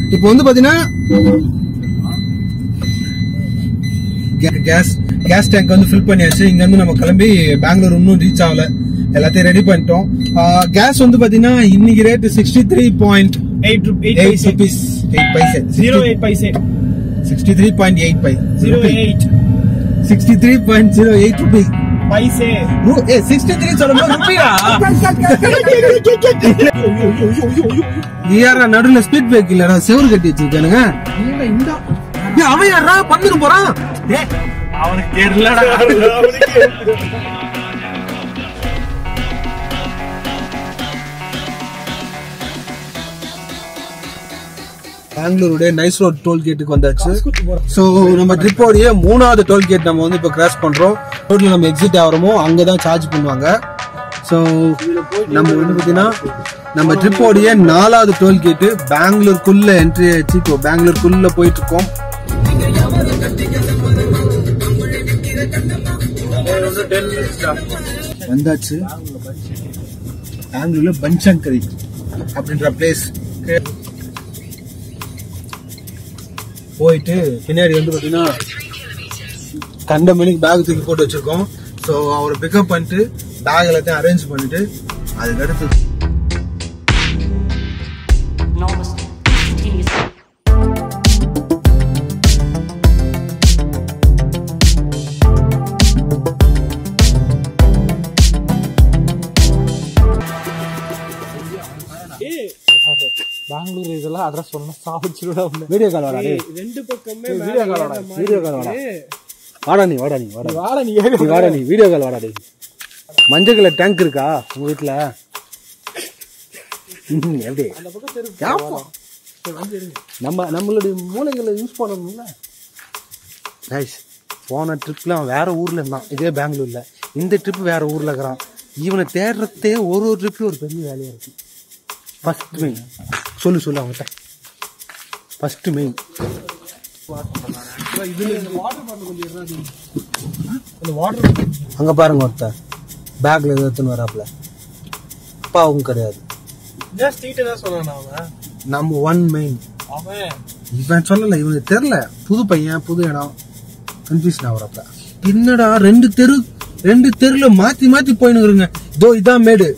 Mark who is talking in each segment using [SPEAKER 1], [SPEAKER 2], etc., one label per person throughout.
[SPEAKER 1] இப்போ வந்து பாத்தீங்கன்னா கேஸ் கேஸ் டேங்க் வந்து ஃபில் பண்ணியாச்சு இங்க இருந்து நம்ம கிளம்பி பெங்களூர் இன்னும் ரீச் ஆகல எல்லாத்தையும் ரெடி பண்ணிட்டோம் கேஸ் வந்து பாத்தீங்கன்னா இன்னைக்கு rate sixty three point
[SPEAKER 2] eight eight
[SPEAKER 1] eight
[SPEAKER 2] पैसे
[SPEAKER 1] ருபீஸ் எயிட் பைசே
[SPEAKER 2] जीरो एट पैसे
[SPEAKER 1] சிக்ஸ்டி த்ரீ பாயிண்ட் எயிட் பை
[SPEAKER 2] zero eight
[SPEAKER 1] sixty three point zero eight rupee
[SPEAKER 2] पैसे
[SPEAKER 1] ஏ சிக்ஸ்டி த்ரீ சொல்லும்போது ருபியா யாரா நடுவுல ஸ்பீட் பிரேக் இல்லடா செவுரு கட்டி வச்சிருக்கானுங்க ஏய், அவன் யாரா பந்துக்கு போறான்
[SPEAKER 2] அவனுக்கு தெரியலடா
[SPEAKER 1] பெங்களூருடைய நைஸ் ரோட் டோல் கேட்டுக்கு வந்தாச்சு சோ நம்ம ட்ரிப்போடைய மூணாவது டோல் கேட் நம்ம வந்து இப்ப கிராஸ் பண்றோம் ரோட்ல நம்ம எக்ஸிட் ஆகிறோமோ அங்கதான் சார்ஜ் பண்ணுவாங்க சோ நம்ம வந்து பாத்தீங்கன்னா நம்ம ட்ரிப்போடைய நாலாவது டோல் கேட்டு பெங்களூருக்குள்ள என்ட்ரி ஆச்சு இப்போ பெங்களூருக்குள்ள போயிட்டு இருக்கோம் வந்தாச்சு பெங்களூர்ல பன்சங்கரி அப்படின்ற பிளேஸ் போயிட்டு பின்னாடி வந்து பாத்தீங்கன்னா கண்ட மணிக்கு பேக் தூக்கி போட்டு வச்சிருக்கோம் ஸோ அவரை பிக்கப் பண்ணிட்டு பேக் எல்லாத்தையும் அரேஞ்ச் பண்ணிட்டு அதுக்கடுத்து
[SPEAKER 3] enormous continuous
[SPEAKER 2] பெங்களூர் இதெல்லாம் அட்ரஸ் சொன்னா சாப்பிடுச்சுடா உன்னை
[SPEAKER 1] வீடியோ கால் வாடா டேய்.
[SPEAKER 2] ரெண்டு பக்கமே
[SPEAKER 1] வீடியோ கால் வாடா வீடியோ கால் வாடா வாடா நீ வாடா நீ வாடா
[SPEAKER 2] வாடா நீ
[SPEAKER 1] நீ வாடா நீ வீடியோ கால் வாடா டேய் மஞ்சள் கலர் டேங்க் இருக்கா உங்க வீட்ல ம், எப்படி யாப்பா. நம்ம நம்மளுடைய மூளைகளை யூஸ் பண்ணணும்ல ரைஸ் போன ட்ரிப்லாம் வேற ஊர்ல இருந்தான் இதே பெங்களூர்ல இந்த ட்ரிப் வேற ஊர்ல இருக்கிறான் இவனை தேடுறதே ஒரு ஒரு ட்ரிப்ல ஒரு பெரிய வேலையா இருக்கு ஃபர்ஸ்ட் மெயின் சொல்லு சொல்லு அவன்கிட்ட ஃபர்ஸ்ட் மெயின் அங்க பாருங்க ஒருத்தர் பேக்ல ஏதோ எடுத்துன்னு வராப்ல அப்பாவும் கிடையாது
[SPEAKER 2] ஸ்ட்ரீட் தான் சொன்னான் அவன்
[SPEAKER 1] நம்ம ஒன் மெயின்
[SPEAKER 2] அவன்
[SPEAKER 1] இவன் சொல்லல இவனுக்கு தெரியல புது பையன் புது இடம் கன்ஃபியூஷன் ஆகுறப்ப என்னடா ரெண்டு தெரு ரெண்டு தெருல மாத்தி மாத்தி போயினுக்குறீங்க இதோ இதான் மேடு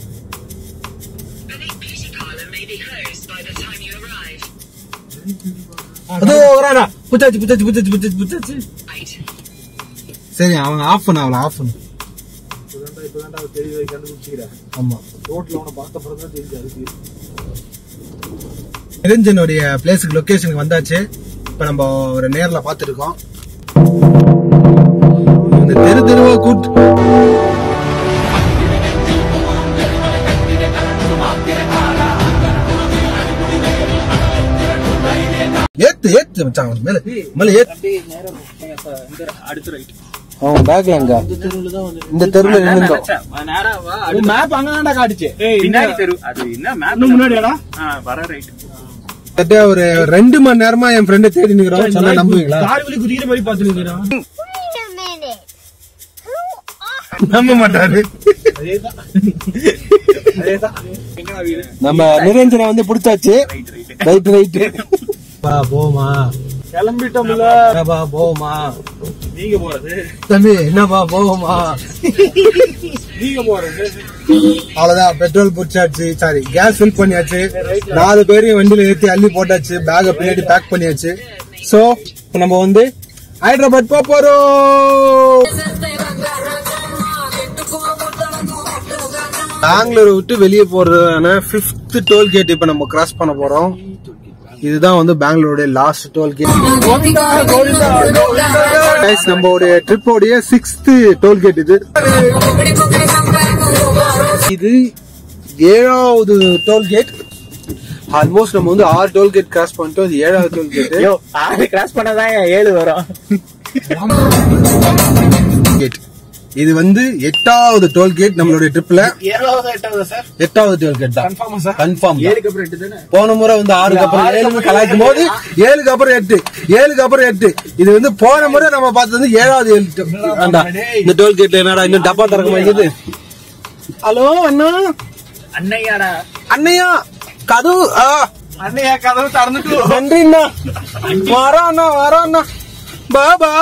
[SPEAKER 1] அதோ வரானா புத்தாச்சு புத்தாச்சு புத்தாச்சு புத்தாச்சு புத்தாச்சு சரி அவன் ஆஃப் பண்ண அவளை ஆஃப் பண்ணு ஆமா நிரஞ்சனுடைய பிளேஸுக்கு லொகேஷனுக்கு வந்தாச்சு இப்ப நம்ம ஒரு நேர்ல பாத்துருக்கோம் இந்த தெரு தெருவா கூட்டு ஏத்து ஏத்து மச்சான் அவன் மேல மேல ஏத்து
[SPEAKER 2] அடுத்த ரைட்
[SPEAKER 1] அவன் பேக்ல எங்க இந்த தெருல நின்னுந்தோம்
[SPEAKER 2] மேப் அங்கதான்டா காட்டுச்சு பின்னாடி தெரு அது என்ன மேப் முன்னாடியாடா வர ரைட்
[SPEAKER 1] கிட்ட ஒரு ரெண்டு மணி நேரமா என் ஃப்ரெண்டை தேடி நிக்கிறோம் சொன்னா நம்புவீங்களா
[SPEAKER 2] கார் வலி குதிக்கிற மாதிரி பாத்துருக்கீங்க
[SPEAKER 4] Wait a minute. Who are
[SPEAKER 1] நம்ப மாட்டாரு
[SPEAKER 2] அதேதான் அதேதான் எங்கடா வீடு
[SPEAKER 1] நம்ம நிரஞ்சனை வந்து புடிச்சாச்சு ரைட் ரைட் பா போமா
[SPEAKER 2] கிளம்பிட்டோம்ல
[SPEAKER 1] என்னப்பா போமா
[SPEAKER 2] நீங்க போறது
[SPEAKER 1] தம்பி என்னப்பா போமா
[SPEAKER 2] நீங்க போறது
[SPEAKER 1] அவ்வளவுதான் பெட்ரோல் புடிச்சாச்சு சாரி கேஸ் ஃபில் பண்ணியாச்சு நாலு பேரையும் வண்டியில ஏத்தி அள்ளி போட்டாச்சு பேக பின்னாடி பேக் பண்ணியாச்சு சோ இப்ப நம்ம வந்து ஹைதராபாத் போக போறோம் பெங்களூரை விட்டு வெளியே போறதுக்கான பிப்த் டோல் கேட் இப்ப நம்ம கிராஸ் பண்ண போறோம் இதுதான் வந்து பெங்களூருடைய லாஸ்ட் டோல் கேட் நம்மளுடைய ட்ரிப்போடைய சிக்ஸ்த் டோல் கேட் இது இது ஏழாவது டோல் கேட் ஆல்மோஸ்ட் நம்ம வந்து ஆறு டோல் கேட் கிராஸ் பண்ணிட்டோம் இது ஏழாவது டோல் கேட்
[SPEAKER 2] யோ ஆறு கிராஸ் பண்ணாதான் ஏழு வரும்
[SPEAKER 1] கேட் இது வந்து எட்டாவது டோல் கேட் நம்மளுடைய ட்ரிப்ல
[SPEAKER 2] ஏழாவது எட்டாவது சார்
[SPEAKER 1] எட்டாவது டோல் கேட் தான்
[SPEAKER 2] கன்ஃபார்மா சார்
[SPEAKER 1] கன்ஃபார்ம்
[SPEAKER 2] ஏழுக்கு அப்புறம் எட்டு தானே
[SPEAKER 1] போன முறை வந்து ஆறுக்கு அப்புறம் ஏழு கலாய்க்கும் போது ஏழுக்கு அப்புறம் எட்டு ஏழுக்கு அப்புறம் எட்டு இது வந்து போன முறை நம்ம பார்த்தது வந்து ஏழாவது ஏழு to- ஆண்டா இந்த டோல் கேட்ல என்னடா இன்னும் டப்பா திறக்க மாட்டேங்குது ஹலோ அண்ணா
[SPEAKER 2] அன்னையாடா
[SPEAKER 1] அண்ணையா கது ஆ
[SPEAKER 2] அண்ணையா கதவு திறந்துட்டு
[SPEAKER 1] நன்றிண்ணா வரோண்ணா வரோண்ணா பாபா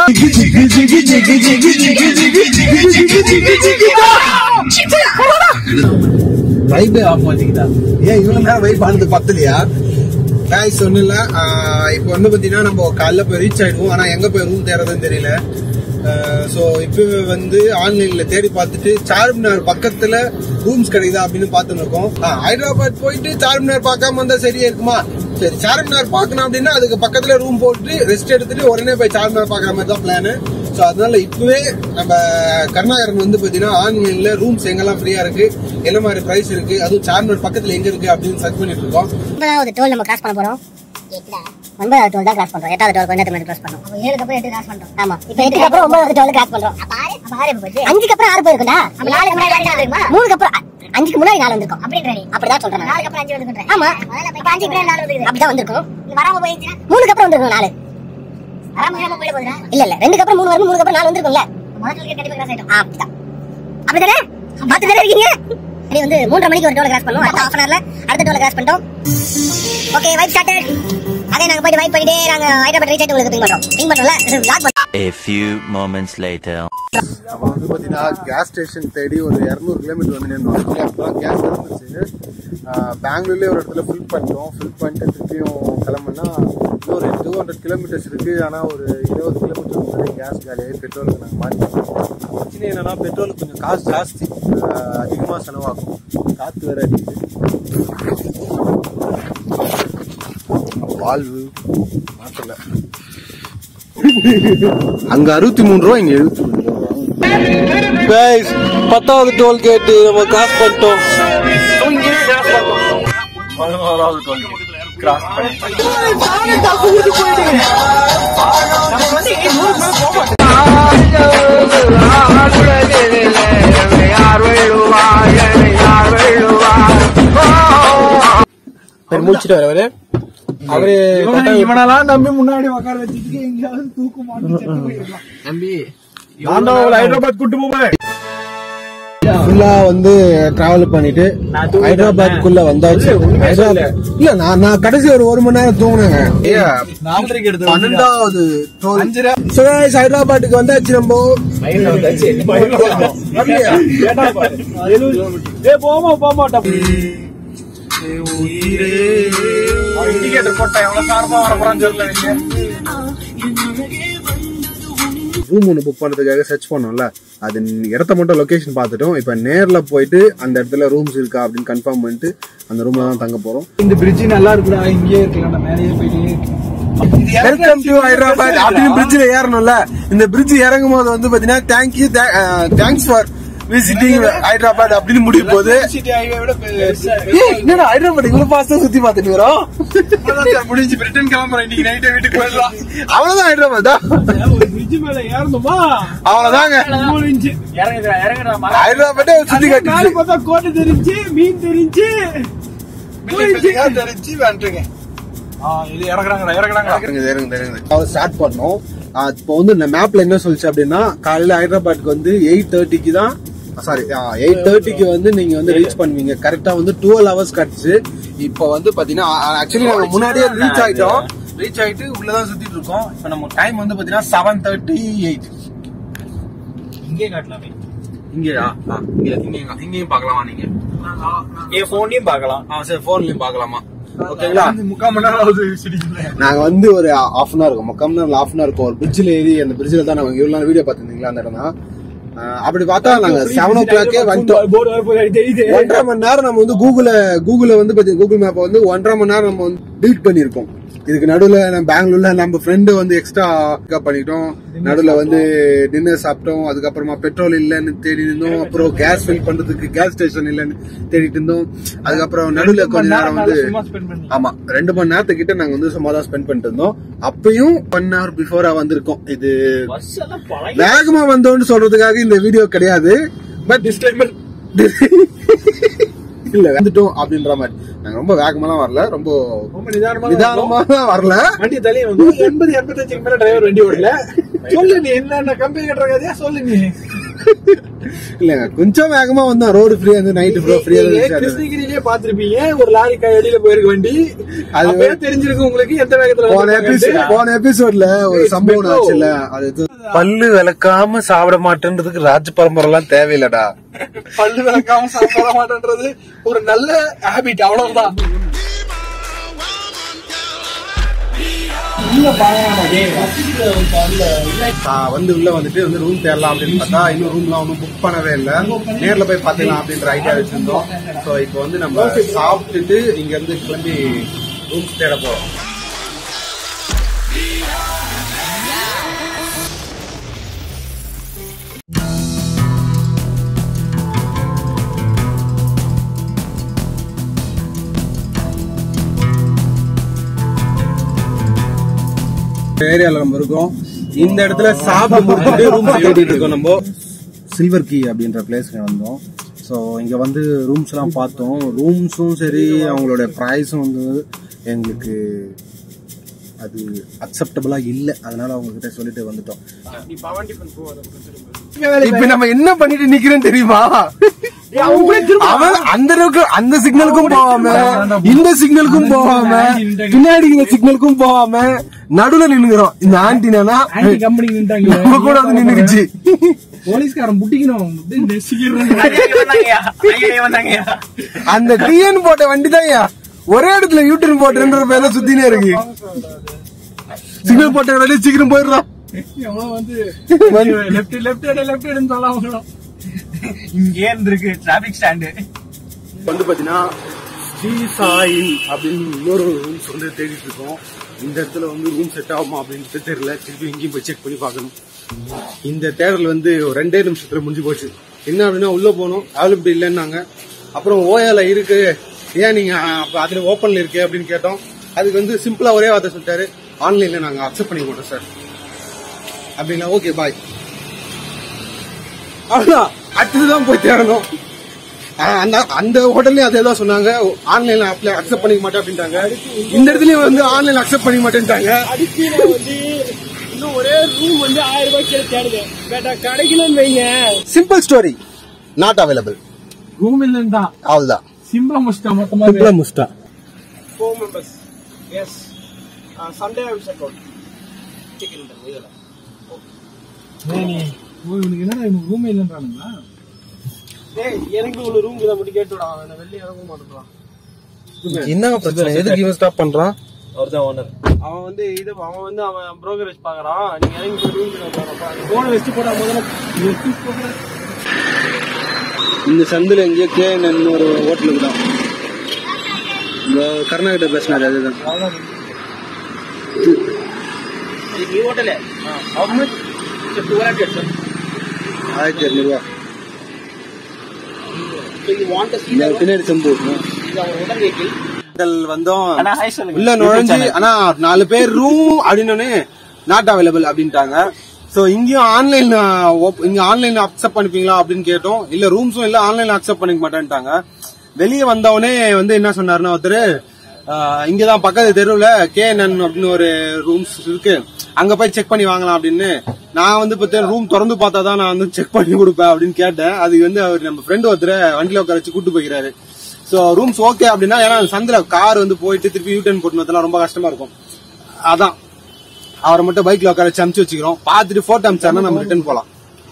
[SPEAKER 1] வைபே ஆஃப் பண்ணிக்கிட்டா ஏன் இவ்வளவு நேரம் வைப் ஆனது பத்தலையா காய்ஸ் ஒன்றும் இல்லை இப்போ வந்து பார்த்தீங்கன்னா நம்ம காலைல போய் ரீச் ஆயிடுவோம் ஆனால் எங்கே போய் ரூம் தேடுறதுன்னு தெரியல ஸோ இப்போ வந்து ஆன்லைனில் தேடி பார்த்துட்டு சார்மினார் பக்கத்தில் ரூம்ஸ் கிடைக்குதா அப்படின்னு பார்த்துன்னு இருக்கோம் ஆ, ஹைதராபாத் போயிட்டு சார்மினார் பார்க்காம வந்தால் சரியா இருக்குமா சரி சார்மினார் பார்க்கணும் அப்படின்னா அதுக்கு பக்கத்தில் ரூம் போட்டு ரெஸ்ட் எடுத்துட்டு உடனே போய் சார்மினார் பார்க்குற மாதிரி தான் பிளானு ஸோ அதனால இப்பவே நம்ம கருணாகரன் வந்து பார்த்தீங்கன்னா ஆன்லைனில் ரூம்ஸ் எங்கெல்லாம் ஃப்ரீயாக இருக்கு என்ன மாதிரி ப்ரைஸ் இருக்கு அதுவும் சார்மினார் பக்கத்தில் எங்கே இருக்கு அப்படின்னு சர்ச் பண்ணிட்டு இருக்கோம்
[SPEAKER 5] ஒன்பதாவது டோல் நம்ம கிராஸ் பண்ண போறோம்
[SPEAKER 4] எட்டுடா
[SPEAKER 5] ஒன்பதாவது டோல் தான் கிராஸ் பண்றோம் எட்டாவது டோல் கொஞ்சம் நேரத்துக்கு கிராஸ் பண்றோம்
[SPEAKER 4] அப்ப ஏழுக்கு அப்புறம் எட்டு கிராஸ் பண்றோம்
[SPEAKER 5] ஆமா இப்போ எட்டுக்கு அப்புறம் ஒன்பதாவது டோல் கிராஸ் பண்றோம்
[SPEAKER 4] அப்ப ஆறு அப்ப ஆறு எப்ப போச்சு
[SPEAKER 5] அஞ்சுக்கு அப்புறம் ஆறு போயிருக்கும்டா
[SPEAKER 4] அப்ப நாலுக்கு முன்னாடி அஞ்சு வந்துருக்குமா
[SPEAKER 5] மூணுக்கு அப்புறம் அ- அஞ்சுக்கு முன்னாடி நாலு வந்திருக்கும்
[SPEAKER 4] அப்படின்ற நீ
[SPEAKER 5] அப்படிதான் சொல்றேன் நான்.
[SPEAKER 4] நாலுக்கு அப்புறம் அஞ்சு வந்துருக்கேன்
[SPEAKER 5] ஆமா.
[SPEAKER 4] முதல்ல இப்ப அஞ்சு பின்னாடி நாலு வந்துருக்குது
[SPEAKER 5] அப்படிதான் வந்திருக்கும்
[SPEAKER 4] இது வராம போயிடுச்சுன்னா
[SPEAKER 5] மூணுக்கு அப்புறம் வந்திருக்கும் நாலு
[SPEAKER 4] வராம வராம போயிட போதுடா
[SPEAKER 5] இல்ல இல்ல ரெண்டுக்கு அப்புறம் மூணு வரும் மூணுக்கு அப்புறம் நாலு வந்திருக்கும்ல
[SPEAKER 4] முதல்ல கண்டிப்பா கிராஸ் ஆயிட்டோம்
[SPEAKER 5] ஆ, அப்படிதான் அப்படிதானே பார்த்து தானே இருக்கீங்க சரி வந்து மூன்றரை மணிக்கு ஒரு டோலை கிராஸ் பண்ணுவோம் அடுத்த ஹாஃப் அன் ஹவர்ல அடுத்த டோலை கிராஸ் பண்ணிட்டோம் ஓகே வைப் ஸ்டார்டட் அதே நாங்க போயிட்டு வைப் பண்ணிட்டே நாங்க ஹைதராபாத் ரீச் ஆயிட்டு உங்களுக்கு பிங் பண்றோம் பிங் பண்றோம்ல லாக் பண்ணோம்
[SPEAKER 6] A few moments later.
[SPEAKER 1] நம்ம வந்து பார்த்தீங்கன்னா கேஸ் ஸ்டேஷன் தேடி ஒரு இரநூறு கிலோமீட்டர் வந்து நின்றோம் அப்போலாம் கேஸ் இருந்துச்சு ஆஹ் பெங்களூர்லேயே ஒரு இடத்துல ஃபில் பண்ணிட்டோம் ஃபில் பண்ணிட்டு திருப்பியும் கிளம்புனா இன்னொரு டூ ஹண்ட்ரட் கிலோமீட்டர்ஸ் இருக்குது ஆனால் ஒரு இருபது கிலோமீட்டர் முன்னாடி கேஸ் காலியாகி பெட்ரோலுக்கு நாங்கள் மாற்றிட்டோம் பிரச்சனை என்னன்னா பெட்ரோலுக்கு கொஞ்சம் காசு ஜாஸ்தி அதிகமாக செலவாகும் காற்று வேற அடிக்குது வாழ்வு மாற்றல அங்க அறுபத்தி மூணு ரூபா இங்க எழுபத்தி மூணு ரூபா கைஸ் பத்தாவது டோல் கேட்டு நம்ம காசு பண்ணிட்டோம்
[SPEAKER 2] பதினோராவது டோல் கிராஸ் பண்ணி
[SPEAKER 1] முடிச்சிட்டு வரவரு அவரு
[SPEAKER 2] இவனெல்லாம் நம்பி முன்னாடி உட்கார வச்சுட்டு எங்கேயாவது தூக்கு மாட்டி செத்து போயிருக்கலாம்
[SPEAKER 1] நம்பி
[SPEAKER 2] நான் தான் உங்களை ஹைதராபாத் கூட்டு போவேன்
[SPEAKER 1] ஃபுல்லா வந்து டிராவல் பண்ணிட்டு
[SPEAKER 2] நான் தூங்கிட்டேன்.
[SPEAKER 1] ஹைதராபாத்குள்ள வந்தாச்சு
[SPEAKER 2] உண்மையா சொல்லு.
[SPEAKER 1] ஹைதராபாத் இல்ல நான் நான் கடைசி ஒரு ஒரு மணி நேரம் தூங்கினேங்க
[SPEAKER 2] நாலரைக்கு எடுத்து
[SPEAKER 1] பன்னெண்டாவது டோல்
[SPEAKER 2] அஞ்சரை.
[SPEAKER 1] So guys, ஹைதராபாத்துக்கு வந்தாச்சு நம்ம
[SPEAKER 2] போமா போமாட்டா இண்டிகேட்டர் போட்டா எவ்வளவு சார்பா வர போறான்னு தெரியல நீங்க
[SPEAKER 1] ரூம் ஒன்று புக் பண்ணுறதுக்காக சர்ச் பண்ணோம்ல அது இடத்த மட்டும் லொகேஷன் பார்த்துட்டோம் இப்போ நேரில் போயிட்டு அந்த இடத்துல ரூம்ஸ் இருக்கா அப்படின்னு கன்ஃபார்ம் பண்ணிட்டு அந்த ரூம்ல தான் தங்க போகிறோம்
[SPEAKER 2] இந்த பிரிட்ஜ் நல்லா இருக்குடா இங்கேயே இருக்கலாம் மேலேயே போயிட்டு
[SPEAKER 1] வெல்கம் டு ஹைதராபாத் அப்படின்னு பிரிட்ஜில் ஏறணும்ல இந்த பிரிட்ஜ் இறங்கும் போது வந்து பார்த்தீங்கன்னா thank you thanks for visiting Hyderabad அப்படின்னு முடிய போகுது
[SPEAKER 2] சிட்டி ஹைவே விட பெருசா
[SPEAKER 1] ஏய், என்னடா ஹைதராபாத் இவ்வளவு ஃபாஸ்டா சுத்தி பார்த்துட்டு வரோம்
[SPEAKER 2] இருக்கு. முடிஞ்சு பிரிட்டன் கிளம்புறேன் இன்னைக்கு நைட்டே வீட்டுக்கு போயிடலாம்
[SPEAKER 1] அவ்வளவுதான் ஹைதராபாத் தான்
[SPEAKER 2] ஒரு பிரிட்ஜ் மேல ஏறணுமா
[SPEAKER 1] அவ்வளவுதாங்க
[SPEAKER 2] மூணு இன்ச்சு இறங்குறா இறங்குறா
[SPEAKER 1] ஹைதராபாத்தே சுத்தி
[SPEAKER 2] மேல
[SPEAKER 1] காட்டுச்சு
[SPEAKER 2] பார்த்தா கோட்டை தெரிஞ்சு மீன் தெரிஞ்சு
[SPEAKER 1] தெரிஞ்சு வந்துருங்க
[SPEAKER 2] ஆ, இது இறங்குறாங்கடா இறங்குறாங்கடா
[SPEAKER 1] இறங்குது இறங்குது இறங்குது அவர் ஸ்டார்ட் பண்ணோம் ஆஹ் இப்போ வந்து இந்த மேப்ல என்ன சொல்லுச்சு அப்படின்னா காலையில ஹைதராபாத்துக்கு வந்து எயிட் தேர்ட்டிக்கு தான் சாரி எயிட் தேர்ட்டிக்கு வந்து நீங்க வந்து ரீச் பண்ணுவீங்க கரெக்டா வந்து டுவெல் ஹவர்ஸ் கட்டுச்சு இப்போ வந்து பாத்தீங்கன்னா ஆக்சுவலி நாங்க முன்னாடியே ரீச் ஆயிட்டோம் ரீச் ஆயிட்டு உள்ளதான் சுத்திட்டு இருக்கோம் இப்போ நம்ம டைம் வந்து பாத்தீங்கன்னா செவன் தேர்ட்டி எயிட்
[SPEAKER 2] இங்கே காட்டலாமே
[SPEAKER 1] இங்கேயா ஆ, இங்க இங்க இங்கேயும் பார்க்கலாமா நீங்க
[SPEAKER 2] என் போன்லயும் பார்க்கலாம்
[SPEAKER 1] ஆ சரி போன்லயும் பார்க்கலாமா ஓகேங்களா
[SPEAKER 2] முக்கால் மணி நேரம் ஆகுது சிட்டிக்குள்ள
[SPEAKER 1] நாங்க வந்து ஒரு ஹாஃப் அன் ஹவர் இருக்கும் முக்கால் மணி நேரம் ஹாஃப் அன் ஹவர் இருக்கும் ஒரு பிரிட்ஜில் ஏறி அந்த பிரிட்ஜில் தான் நாங்க இவ்வளவு நாள் வீடியோ பார்த்துருந்தீங்களா அந்த இடம் தான் ஆஹ் அப்படி பார்த்தா நாங்க செவன் ஓ கிளாக்கே வந்துட்டோம்
[SPEAKER 2] போர்டு வர போய் தெரியுது
[SPEAKER 1] ஒன்றரை மணி நேரம் நம்ம வந்து கூகுள கூகுள வந்து பாத்தீங்க கூகுள் மேப்பை வந்து ஒன்றரை மணி நேரம் நம்ம வந்து பீட் பண்ணிருக்கோம் இதுக்கு நடுவுல நம்ம பெங்களூர்ல நம்ம ஃப்ரெண்டு வந்து எக்ஸ்ட்ரா பிக்கப் பண்ணிட்டோம் நடுவுல வந்து டின்னர் சாப்பிட்டோம் அதுக்கப்புறமா பெட்ரோல் இல்லைன்னு தேடி இருந்தோம் அப்புறம் கேஸ் ஃபில் பண்றதுக்கு கேஸ் ஸ்டேஷன் இல்லைன்னு தேடிட்டு இருந்தோம் அதுக்கப்புறம் நடுவுல கொஞ்ச நேரம் வந்து
[SPEAKER 2] சும்மா ஸ்பெண்ட் பண்ணி
[SPEAKER 1] ஆமா ரெண்டு மணி நேரத்துக்கிட்ட நாங்க வந்து சும்மா தான் ஸ்பெண்ட் பண்ணிட்டு இருந்தோம் அப்பயும் ஒன் ஹவர் பிஃபோரா வந்திருக்கோம் இது
[SPEAKER 2] பஸ் எல்லாம் பழைய
[SPEAKER 1] வேகமா வந்தோம்னு சொல்றதுக்காக இந்த வீடியோ கிடையாது பட்
[SPEAKER 2] டிஸ்கிளைமர்
[SPEAKER 1] இல்ல வந்துட்டோம் அப்படின்ற மாதிரி நாங்க ரொம்ப வேகமாலாம் வரல ரொம்ப
[SPEAKER 2] ரொம்ப நிதானமா
[SPEAKER 1] நிதானமா தான் வரல
[SPEAKER 2] வண்டி தலையை வந்து எண்பது எண்பத்தஞ்சுக்கு மேல டிரைவர் வண்டி ஓடல சொல்லு நீ என்ன கம்பெனி கட்டுற கதையா சொல்லு நீ
[SPEAKER 1] இல்லங்க கொஞ்சம் வேகமா வந்தோம் ரோடு ஃப்ரீயா இருந்து நைட் ஃப்ரீயா
[SPEAKER 2] நீங்க
[SPEAKER 1] இருந்துச்சு
[SPEAKER 2] கிருஷ்ணகிரியிலே பாத்திருப்பீங்க ஒரு லாரி அடியில போயிருக்க வண்டி
[SPEAKER 1] அது
[SPEAKER 2] அது தெரிஞ்சிருக்கு உங்களுக்கு எந்த வேகத்துல
[SPEAKER 1] போன
[SPEAKER 2] வந்து
[SPEAKER 1] எபிசோட் போன எபிசோட்ல ஒரு சம்பவம் ஆச்சுல்ல அது பல்லு விளக்காம சாப்பிட மாட்டேன்றதுக்கு ராஜ பரம்பரை எல்லாம் தேவையில்லடா
[SPEAKER 2] பல்லு விளக்காம சாப்பிட மாட்டேன்றது ஒரு நல்ல ஹாபிட் அவ்வளவுதான்
[SPEAKER 1] ஆஹ் வந்து உள்ள வந்துட்டு வந்து ரூம் தேடலாம் அப்படின்னு பார்த்தா இன்னும் ரூம்லாம் ஒன்றும் புக் பண்ணவே இல்லை நேர்ல போய் பார்த்துக்கலாம் அப்படின்ற ஐடியா வச்சிருந்தோம் ஸோ இப்போ வந்து நம்ம சாப்பிட்டுட்டு இங்க இருந்து கிளம்பி ரூம்ஸ் தேட போறோம் ஏரியால நம்ம இருக்கோம் இந்த இடத்துல சாப்பிட்டு முடிச்சுட்டு ரூம் தேடிட்டு இருக்கோம் நம்ம சில்வர் கீ அப்படின்ற பிளேஸ்க்கு வந்தோம் ஸோ இங்க வந்து ரூம்ஸ் எல்லாம் பார்த்தோம் ரூம்ஸும் சரி அவங்களோட ப்ரைஸும் வந்து எங்களுக்கு அது அக்செப்டபிளா இல்ல அதனால அவங்க கிட்ட சொல்லிட்டு வந்துட்டோம் இப்ப நம்ம என்ன பண்ணிட்டு நிக்கிறோம் தெரியுமா அவன் அந்த அளவுக்கு அந்த சிக்னலுக்கும் போகாம இந்த சிக்னலுக்கும் போகாம பின்னாடி இந்த சிக்னலுக்கும் போகாம நடுவுல நின்னுக்கிறோம் இந்த ஆன்டினா
[SPEAKER 2] கம்பெனி நின்றாங்க
[SPEAKER 1] நம்ம கூட வந்து நின்னுக்குச்சு
[SPEAKER 2] போலீஸ்காரன் புட்டிக்கணும்
[SPEAKER 1] அந்த டிஎன் போட்ட வண்டி தான் ஒரே இடத்துல யூட்டர்ன் போட்டுன்ற பேர்ல சுத்தினே இருக்கு சிக்னல் போட்ட வேலையை சீக்கிரம் போயிடுறோம்
[SPEAKER 2] எவ்வளவு வந்து லெப்ட் லெப்ட் லெப்ட் சொல்ல அவங்களும்
[SPEAKER 7] இங்கே இருந்திருக்கு டிராபிக் ஸ்டாண்டு
[SPEAKER 1] வந்து பாத்தீங்கன்னா ஸ்ரீ சாயின் அப்படின்னு இன்னொரு ரூம்ஸ் வந்து தேடிட்டு இருக்கோம் இந்த இடத்துல வந்து ரூம் செட் ஆகுமா அப்படின்ட்டு தெரியல திருப்பி இங்கேயும் போய் செக் பண்ணி பார்க்கணும் இந்த தேடல் வந்து ஒரு ரெண்டே நிமிஷத்துல முடிஞ்சு போச்சு என்ன அப்படின்னா உள்ள போனோம் அவைலபிள் இல்லைன்னாங்க அப்புறம் ஓயால இருக்கு ஏன் நீங்க அப்ப அதுல ஓப்பன்ல இருக்கு அப்படின்னு கேட்டோம் அதுக்கு வந்து சிம்பிளா ஒரே வார்த்தை சொல்லிட்டாரு ஆன்லைன்ல நாங்க அக்செப்ட் பண்ணிக்க மாட்டோம் சார் அப்படின்னா ஓகே பாய் அவ்வளவுதான் அடுத்ததுதான் போய் தேடணும் ஆஹ் அந்த அந்த ஹோட்டல்லயும் அதே தான் சொன்னாங்க ஆன்லைன்ல அப்ளை அக்செப்ட் பண்ணிக்க மாட்டேன் அப்படின்ட்டாங்க இந்த இடத்துலயும் வந்து ஆன்லைன் அக்செப்ட் பண்ணிக்க மாட்டேன்ட்டாங்க
[SPEAKER 2] அதுக்கு வந்து இன்னும் ஒரே ரூம் வந்து ஆயிரம் ரூபாய் கீழே தேடுது கேட்டா கிடைக்கலன்னு வைங்க
[SPEAKER 1] simple story not available
[SPEAKER 2] room இல்லைன்னு தான்
[SPEAKER 1] அவ்வளவுதான்
[SPEAKER 2] சிம்பிளா முடிச்சிட்டா மொத்தமா
[SPEAKER 1] சிம்பிளா முஸ்டா
[SPEAKER 2] four members yes Sunday I will check out இவனுக்கு என்னடா இவனுக்கு ரூமே இல்லைன்றானுங்களா டேய் எனக்கு ஒரு ரூம் இதை மட்டும் கேட்டுடா அவன் வெளியே இறங்க மாட்டேன்றான்
[SPEAKER 1] என்ன பிரச்சனை எதுக்கு இவன் ஸ்டாப் பண்றான்
[SPEAKER 2] அவன் வந்து இது அவன் வந்து அவன் ப்ரோக்கரேஜ் பாக்குறான் நீங்க இறங்கி போய் ரூம் போன வச்சு போட்டா முதல்ல வெச்சு போடுற
[SPEAKER 1] இந்த சந்தில எங்கேயோ கேஎன் ஒரு ஹோட்டலுக்கு தான் இந்த கர்நாடகா பேசினாரு அதுதான்
[SPEAKER 7] ಈ hotel how much two hundred sir
[SPEAKER 1] ஆயிரத்தி இரநூறுவா
[SPEAKER 7] ಸೊ ಯು ವಾಂಟ್ ಟು
[SPEAKER 1] இந்த பின்னாடி செம்பு
[SPEAKER 7] ಇದು ಅವರ ಹೋಟೆಲ್ ವೆಹಿಕಲ್
[SPEAKER 1] ஹோட்டல் வந்தோம்
[SPEAKER 7] ಅಣ್ಣ ಹಾಯ್ சொல்லுங்க
[SPEAKER 1] உள்ள நுழைஞ்சு ஆனா நாலு பேர் ரூம் அப்படின்னு நாட் அவைலபிள் அப்படின்ட்டாங்க சோ இங்கேயும் ஆன்லைன் இங்க ஆன்லைன் அக்செப்ட் பண்ணிப்பீங்களா அப்படின்னு கேட்டோம் இல்ல ரூம்ஸும் இல்ல ஆன்லைன் அக்செப்ட் பண்ணிக்க மாட்டேன்ட்டாங்க வெளியே வந்தவனே வந்து என்ன சொன்னாருன்னா ஒருத்தர் ஆஹ், இங்கதான் பக்கத்து தெருவுல கேஎன்என் அப்படின்னு ஒரு ரூம்ஸ் இருக்கு அங்க போய் செக் பண்ணி வாங்கலாம் அப்படின்னு நான் வந்து இப்போ ரூம் திறந்து பார்த்தா தான் நான் வந்து செக் பண்ணி கொடுப்பேன் அப்படின்னு கேட்டேன் அது வந்து அவர் நம்ம ஃப்ரெண்ட் ஒருத்தர் வண்டியில உட்கார வச்சு கூட்டு போய்க்கிறாரு சோ ரூம்ஸ் ஓகே அப்படின்னா ஏன்னா சந்தில கார் வந்து போயிட்டு திருப்பி யூட்டன் போட்டு வரதெல்லாம் ரொம்ப கஷ்டமா இருக்கும் அதான் அவரை மட்டும் பைக்ல உட்கார வச்சு அமுச்சு வச்சுக்கிறோம் பார்த்துட்டு போட்டோ அமிச்சாருன்னா நம்ம ரிட்டர்ன் போலாம்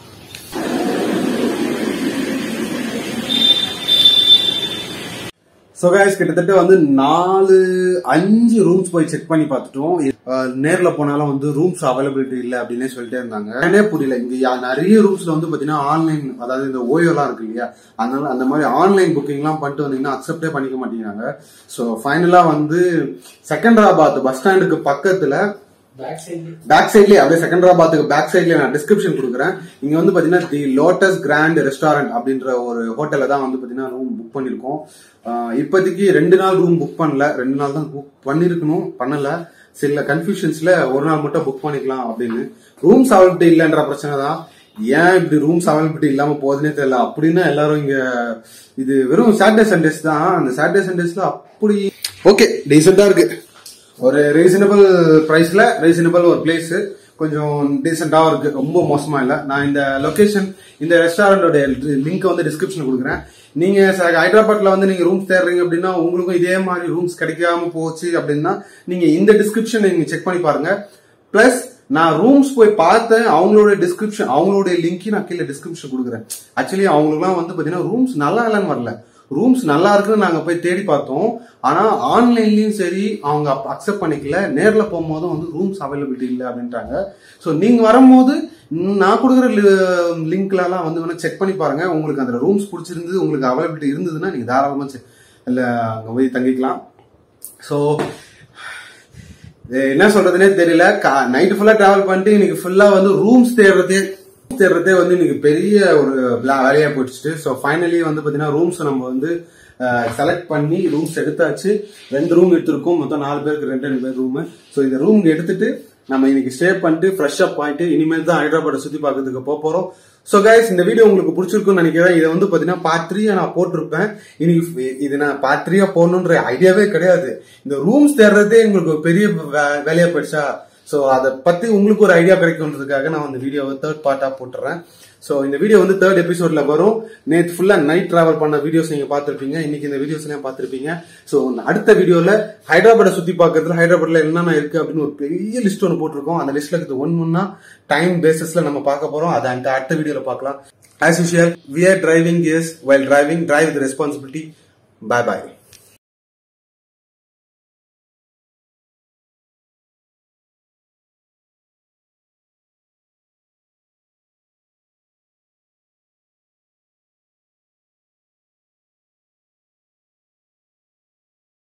[SPEAKER 1] ஸோ கைஸ் கிட்டத்தட்ட வந்து நாலு அஞ்சு ரூம்ஸ் போய் செக் பண்ணி பார்த்துட்டோம் அஹ் நேர்ல போனாலும் வந்து ரூம்ஸ் அவைலபிலிட்டி இல்லை அப்படின்னே சொல்லிட்டே இருந்தாங்க என்னே புரியல இங்க யா- நிறைய ரூம்ஸ்ல வந்து பாத்தீங்கன்னா ஆன்லைன் அதாவது இந்த ஓயோலாம் இருக்கு இல்லையா அதனால அந்த மாதிரி ஆன்லைன் புக்கிங்லாம் பண்ணிட்டு வந்தீங்கன்னா அக்செப்டே பண்ணிக்க மாட்டேங்கிறாங்க ஸோ ஃபைனலா வந்து செகண்டராபாத் பஸ் ஸ்டாண்டுக்கு பக்கத்துல பேக் சைட்லயே அப்படியே செகண்டராபாத்துக்கு பேக் சைட்ல நான் டிஸ்கிரிப்ஷன் கொடுக்குறேன் இங்க வந்து பாத்தீங்கன்னா தி லோட்டஸ் கிராண்ட் ரெஸ்டாரண்ட் அப்படின்ற ஒரு ஹோட்டல்ல தான் வந்து பாத்தீங்கன்னா ரூம் புக் பண்ணிருக்கோம் ஆஹ் இப்போதைக்கு ரெண்டு நாள் ரூம் புக் பண்ணல ரெண்டு நாள் தான் புக் பண்ணிருக்கணும் பண்ணல சில கன்ஃபியூஷன்ஸ்ல ஒரு நாள் மட்டும் புக் பண்ணிக்கலாம் அப்படின்னு ரூம்ஸ் அவைலபிலிட்டி இல்லைன்ற பிரச்சனை தான் ஏன் இப்படி ரூம்ஸ் அவைலபிலிட்டி இல்லாம போகுதுன்னே தெரியல அப்படின்னா எல்லாரும் இங்க இது வெறும் சாட்டர்டே சண்டேஸ் தான் அந்த சாட்டர்டே சண்டேஸ்ல அப்படி ஓகே டீசெண்டா இருக்கு ஒரு ரீசனபிள் பிரைஸ்ல ரீசனபிள் ஒரு பிளேஸ் கொஞ்சம் டீசெண்டாகவும் இருக்கு ரொம்ப மோசமா இல்லை நான் இந்த லொகேஷன் இந்த ரெஸ்டாரண்டோட லிங்க் வந்து டிஸ்கிரிப்ஷன் கொடுக்குறேன் நீங்க ச- ஹைதராபாத்ல வந்து நீங்க ரூம்ஸ் தேடுறீங்க அப்படின்னா உங்களுக்கும் இதே மாதிரி ரூம்ஸ் கிடைக்காம போச்சு அப்படின்னா நீங்க இந்த டிஸ்கிரிப்ஷன் நீங்க செக் பண்ணி பாருங்க பிளஸ் நான் ரூம்ஸ் போய் பார்த்தேன் அவங்களோட டிஸ்கிரிப்ஷன் அவங்களோட லிங்க் நான் கீழே டிஸ்கிரிப்ஷன் கொடுக்குறேன் ஆக்சுவலி அவங்களுக்குலாம் வந்து பாத்தீங்கன்னா ரூம்ஸ் நல்லா இல்லைன்னு வரல ரூம்ஸ் நல்லா இருக்குன்னு நாங்க போய் தேடி பார்த்தோம் ஆனா ஆன்லைன்லயும் சரி அவங்க அக்செப்ட் பண்ணிக்கல நேர்ல போகும்போதும் வந்து ரூம்ஸ் அவைலபிலிட்டி இல்லை அப்படின்றாங்க ஸோ நீங்க வரும்போது ம், நான் கொடுக்குற லிங்க்ல எல்லாம் வந்து வேணா செக் பண்ணி பாருங்க உங்களுக்கு அந்த ரூம்ஸ் பிடிச்சிருந்தது உங்களுக்கு அவைலபிலிட்டி இருந்ததுன்னா நீங்க தாராளமா செ- இல்ல அங்க போய் தங்கிக்கலாம் ஸோ இது என்ன சொல்றதுனே தெரியல நைட் ஃபுல்லா டிராவல் பண்ணிட்டு இன்னைக்கு ஃபுல்லா வந்து ரூம்ஸ் தேடுறதே தேடுறதே வந்து இன்னைக்கு பெரிய ஒரு bla- வேலையா போயிடுச்சு ஸோ ஃபைனலி வந்து பாத்தீங்கன்னா ரூம்ஸ் நம்ம வந்து செலக்ட் பண்ணி ரூம்ஸ் எடுத்தாச்சு ரெண்டு ரூம் எடுத்திருக்கோம் மொத்தம் நாலு பேருக்கு ரெண்டு ரெண்டு பேர் ரூம் ஸோ இந்த ரூம் எடுத்துட்டு நம்ம இன்னைக்கு ஸ்டே பண்ணிட்டு ஃப்ரெஷ் அப் ஆயிட்டு இனிமேல் தான் ஹைதராபாத்தை சுத்தி பார்க்கறதுக்கு போக போறோம் ஸோ கைஸ் இந்த வீடியோ உங்களுக்கு பிடிச்சிருக்கும்னு நினைக்கிறேன் இதை வந்து பாத்தீங்கன்னா பார்ட் த்ரீயா நான் போட்டிருப்பேன் இன்னைக்கு இது நான் பார்ட் த்ரீயா போடணுன்ற ஐடியாவே கிடையாது இந்த ரூம்ஸ் தேடுறதே உங்களுக்கு ஒரு பெரிய வே- வேலையா போயிடுச்சா ஸோ அதை பத்தி உங்களுக்கு ஒரு ஐடியா கிடைக்கும்ன்றதுக்காக நான் அந்த வீடியோவை தேர்ட் பார்ட்டா போட்டுறேன் ஸோ இந்த வீடியோ வந்து தேர்ட் எபிசோட்ல வரும் நேற்று ஃபுல்லா நைட் டிராவல் பண்ண வீடியோஸ் நீங்க பார்த்திருப்பீங்க இன்னைக்கு இந்த வீடியோஸ் எல்லாம் பார்த்திருப்பீங்க ஸோ அடுத்த வீடியோல ஹைதராபாத்தை சுத்தி பார்க்கறதுல ஹைதராபாத்ல என்னென்ன இருக்கு அப்படின்னு ஒரு பெரிய லிஸ்ட் ஒன்று போட்டிருக்கோம் அந்த லிஸ்ட்ல இருக்கிறது ஒன் ஒன்னா டைம் பேசிஸ்ல நம்ம பார்க்க போறோம் அதை அந்த அடுத்த வீடியோல பார்க்கலாம் as usual we are driving is while driving drive with responsibility bye bye